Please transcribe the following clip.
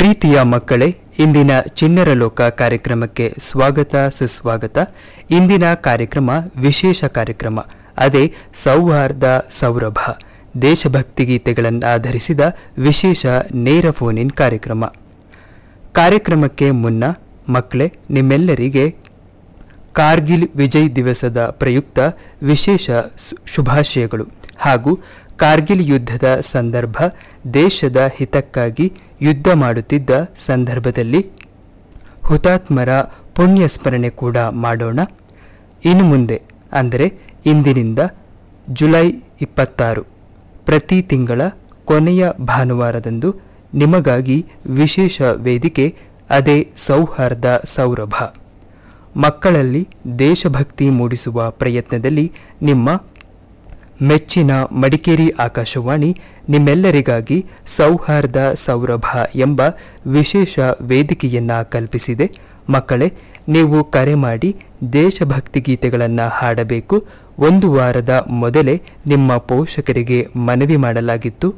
ಪ್ರೀತಿಯ ಮಕ್ಕಳೇ ಇಂದಿನ ಚಿಣ್ಣರ ಲೋಕ ಕಾರ್ಯಕ್ರಮಕ್ಕೆ ಸ್ವಾಗತ ಸುಸ್ವಾಗತ ಇಂದಿನ ಕಾರ್ಯಕ್ರಮ ವಿಶೇಷ ಕಾರ್ಯಕ್ರಮ ಅದೇ ಸೌಹಾರ್ದ ಸೌರಭ ದೇಶಭಕ್ತಿ ಗೀತೆಗಳನ್ನು ಆಧರಿಸಿದ ವಿಶೇಷ ನೇರ ಫೋನ್ ಇನ್ ಕಾರ್ಯಕ್ರಮ ಕಾರ್ಯಕ್ರಮಕ್ಕೆ ಮುನ್ನ ಮಕ್ಕಳೇ ನಿಮ್ಮೆಲ್ಲರಿಗೆ ಕಾರ್ಗಿಲ್ ವಿಜಯ್ ದಿವಸದ ಪ್ರಯುಕ್ತ ವಿಶೇಷ ಸು- ಶುಭಾಶಯಗಳು ಹಾಗೂ ಕಾರ್ಗಿಲ್ ಯುದ್ಧದ ಸಂದರ್ಭ ದೇಶದ ಹಿತಕ್ಕಾಗಿ ಯುದ್ಧ ಮಾಡುತ್ತಿದ್ದ ಸಂದರ್ಭದಲ್ಲಿ ಹುತಾತ್ಮರ ಪುಣ್ಯ ಸ್ಮರಣೆ ಕೂಡ ಮಾಡೋಣ ಇನ್ನು ಮುಂದೆ ಅಂದರೆ ಇಂದಿನಿಂದ ಜುಲೈ ಇಪ್ಪತ್ತಾರು ಪ್ರತಿ ತಿಂಗಳ ಕೊನೆಯ ಭಾನುವಾರದಂದು ನಿಮಗಾಗಿ ವಿಶೇಷ ವೇದಿಕೆ ಅದೇ ಸೌಹಾರ್ದ ಸೌರಭ ಮಕ್ಕಳಲ್ಲಿ ದೇಶಭಕ್ತಿ ಮೂಡಿಸುವ ಪ್ರಯತ್ನದಲ್ಲಿ ನಿಮ್ಮ ಮೆಚ್ಚಿನ ಮಡಿಕೇರಿ ಆಕಾಶವಾಣಿ ನಿಮ್ಮೆಲ್ಲರಿಗಾಗಿ ಸೌಹಾರ್ದ ಸೌರಭ ಎಂಬ ವಿಶೇಷ ವೇದಿಕೆಯನ್ನ ಕಲ್ಪಿಸಿದೆ ಮಕ್ಕಳೇ ನೀವು ಕರೆ ಮಾಡಿ ದೇಶಭಕ್ತಿ ಗೀತೆಗಳನ್ನು ಹಾಡಬೇಕು ಒಂದು ವಾರದ ಮೊದಲೇ ನಿಮ್ಮ ಪೋಷಕರಿಗೆ ಮನವಿ ಮಾಡಲಾಗಿತ್ತು